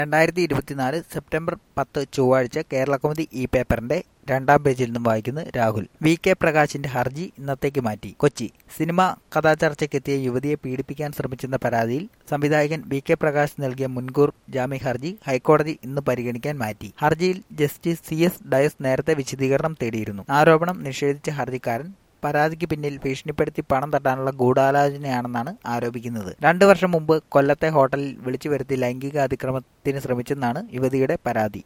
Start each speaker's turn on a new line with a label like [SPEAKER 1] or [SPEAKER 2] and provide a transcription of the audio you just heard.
[SPEAKER 1] രണ്ടായിരത്തി ഇരുപത്തിനാല് സെപ്റ്റംബർ പത്ത് ചൊവ്വാഴ്ച കേരളകൗമുദി ഈ പേപ്പറിന്റെ രണ്ടാം പേജിൽ നിന്നും വായിക്കുന്നു രാഹുൽ വി കെ പ്രകാശിന്റെ ഹർജി ഇന്നത്തേക്ക് മാറ്റി കൊച്ചി സിനിമ കഥാചർച്ചയ്ക്കെത്തിയ യുവതിയെ പീഡിപ്പിക്കാൻ ശ്രമിച്ചെന്ന പരാതിയിൽ സംവിധായകൻ വി കെ പ്രകാശ് നൽകിയ മുൻകൂർ ജാമ്യ ഹർജി ഹൈക്കോടതി ഇന്ന് പരിഗണിക്കാൻ മാറ്റി ഹർജിയിൽ ജസ്റ്റിസ് സി എസ് ഡയസ് നേരത്തെ വിശദീകരണം തേടിയിരുന്നു ആരോപണം നിഷേധിച്ച ഹർജിക്കാരൻ പരാതിക്ക് പിന്നിൽ ഭീഷണിപ്പെടുത്തി പണം തട്ടാനുള്ള ഗൂഢാലോചനയാണെന്നാണ് ആരോപിക്കുന്നത് രണ്ടു വർഷം മുമ്പ് കൊല്ലത്തെ ഹോട്ടലിൽ വിളിച്ചു വരുത്തി ലൈംഗിക അതിക്രമത്തിന് ശ്രമിച്ചെന്നാണ് യുവതിയുടെ പരാതി